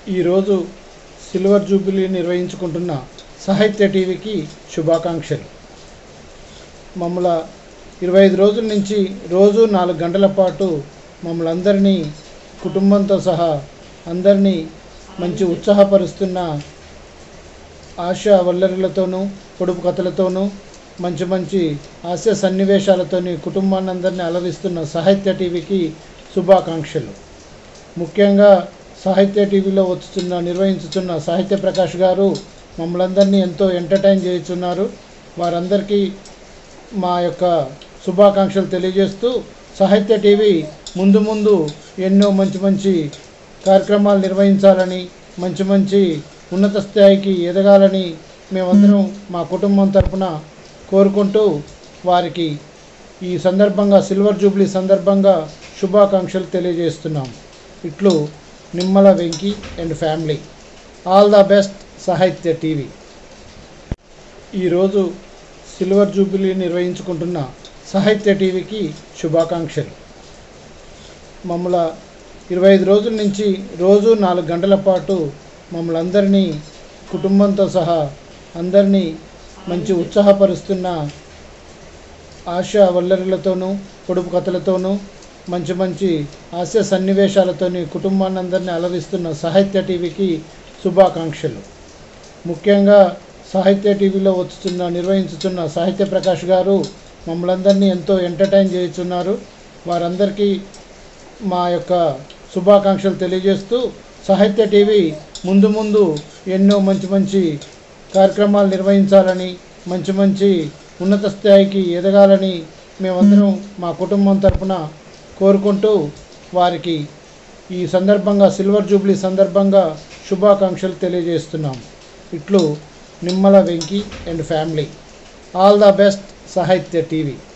ఈరోజు silver jubilee నిర్వహించుకుంటున్న సాహిత్య టీవీకి శుభాకాంక్షలు మమ్మల ఇరవై ఐదు రోజుల నుంచి రోజు నాలుగు గంటల పాటు మమ్మల్ని అందరినీ కుటుంబంతో సహా అందరినీ మంచి ఉత్సాహపరుస్తున్న ఆశా వల్లరులతోనూ పొడుపు కథలతోనూ మంచి మంచి హాస్య సన్నివేశాలతోని కుటుంబాన్ని అందరినీ అలరిస్తున్న సాహిత్య టీవీకి శుభాకాంక్షలు ముఖ్యంగా సాహిత్య టీవీలో వచ్చుతున్న నిర్వహించుతున్న సాహిత్య ప్రకాష్ గారు మమ్మల్ని అందరినీ ఎంతో ఎంటర్టైన్ చేస్తున్నారు వారందరికీ మా యొక్క శుభాకాంక్షలు తెలియజేస్తూ సాహిత్య టీవీ ముందు ముందు ఎన్నో మంచి మంచి కార్యక్రమాలు నిర్వహించాలని మంచి మంచి ఉన్నత స్థాయికి ఎదగాలని మేమందరం మా కుటుంబం తరపున కోరుకుంటూ వారికి ఈ సందర్భంగా సిల్వర్ జూబ్లీ సందర్భంగా శుభాకాంక్షలు తెలియజేస్తున్నాం ఇట్లు Nimmala Venki and family all the best Sahitya TV ఈరోజు సిల్వర్ జూబిలీ నిర్వహించుకుంటున్న సాహిత్య టీవీకి శుభాకాంక్షలు మమ్మల ఇరవై ఐదు రోజుల నుంచి రోజు నాలుగు గంటల పాటు మమ్మల్ని అందరినీ కుటుంబంతో సహా అందరినీ మంచి ఉత్సాహపరుస్తున్న ఆశా వల్లరులతోనూ పొడుపు కథలతోనూ మంచి మంచి హాస్య సన్నివేశాలతోని కుటుంబాన్ని అందరినీ అలరిస్తున్న సాహిత్య టీవీకి శుభాకాంక్షలు ముఖ్యంగా సాహిత్య టీవీలో వచ్చుతున్న నిర్వహించుతున్న సాహిత్య ప్రకాష్ గారు మమ్మల్ని అందరినీ ఎంతో ఎంటర్టైన్ చేస్తున్నారు వారందరికీ మా యొక్క శుభాకాంక్షలు తెలియజేస్తూ సాహిత్య టీవీ ముందు ముందు ఎన్నో మంచి మంచి కార్యక్రమాలు నిర్వహించాలని మంచి మంచి ఉన్నత స్థాయికి ఎదగాలని మేమందరం మా కుటుంబం తరపున కోరుకుంటూ వారికి ఈ సందర్భంగా సిల్వర్ జూబ్లీ సందర్భంగా శుభాకాంక్షలు తెలియజేస్తున్నాం ఇట్లు Nimmala Venki and family all the best Sahitya TV